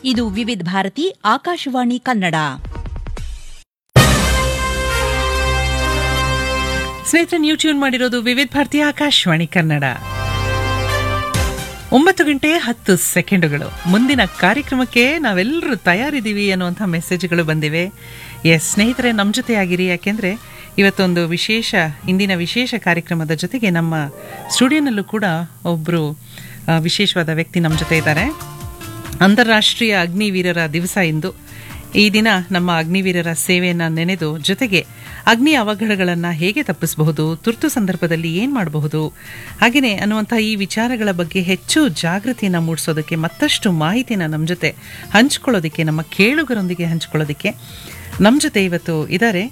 ಇದು ವಿವಿಧ ಭಾರತಿ ಆಕಾಶವಾಣಿ ಕನ್ನಡ ಸ್ನೇಹಿತರೆ ನೀವು ಟ್ಯೂನ್ ಮಾಡಿರೋದು ವಿವಿಧ ಭಾರತಿ ಆಕಾಶವಾಣಿ ಕನ್ನಡ ಒಂಬತ್ತು ಗಂಟೆ ಹತ್ತು ಸೆಕೆಂಡುಗಳು ಮುಂದಿನ ಕಾರ್ಯಕ್ರಮಕ್ಕೆ ನಾವೆಲ್ಲರೂ ತಯಾರಿದ್ದೀವಿ ಅನ್ನುವಂಥ ಮೆಸೇಜ್ಗಳು ಬಂದಿವೆ ಎಸ್ ಸ್ನೇಹಿತರೆ ನಮ್ಮ ಜೊತೆ ಆಗಿರಿ ಯಾಕೆಂದರೆ ಇವತ್ತೊಂದು ವಿಶೇಷ ಇಂದಿನ ವಿಶೇಷ ಕಾರ್ಯಕ್ರಮದ ಜೊತೆಗೆ ನಮ್ಮ ಸ್ಟುಡಿಯೋನಲ್ಲೂ ಕೂಡ ಒಬ್ಬರು ವಿಶೇಷವಾದ ವ್ಯಕ್ತಿ ನಮ್ಮ ಜೊತೆ ಇದ್ದಾರೆ ಅಂತಾರಾಷ್ಟ್ರೀಯ ಅಗ್ನಿವೀರರ ದಿವಸ ಇಂದು ಈ ದಿನ ನಮ್ಮ ಅಗ್ನಿವೀರರ ಸೇವೆಯನ್ನು ನೆನೆದು ಜೊತೆಗೆ ಅಗ್ನಿ ಅವಘಡಗಳನ್ನು ಹೇಗೆ ತಪ್ಪಿಸಬಹುದು ತುರ್ತು ಸಂದರ್ಭದಲ್ಲಿ ಏನು ಮಾಡಬಹುದು ಹಾಗೆಯೇ ಅನ್ನುವಂಥ ಈ ವಿಚಾರಗಳ ಬಗ್ಗೆ ಹೆಚ್ಚು ಜಾಗೃತಿಯನ್ನು ಮೂಡಿಸೋದಕ್ಕೆ ಮತ್ತಷ್ಟು ಮಾಹಿತಿನ ನಮ್ಮ ಜೊತೆ ಹಂಚ್ಕೊಳ್ಳೋದಕ್ಕೆ ನಮ್ಮ ಕೇಳುಗರೊಂದಿಗೆ ಹಂಚ್ಕೊಳ್ಳೋದಕ್ಕೆ ನಮ್ಮ ಜೊತೆ ಇವತ್ತು ಇದ್ದಾರೆ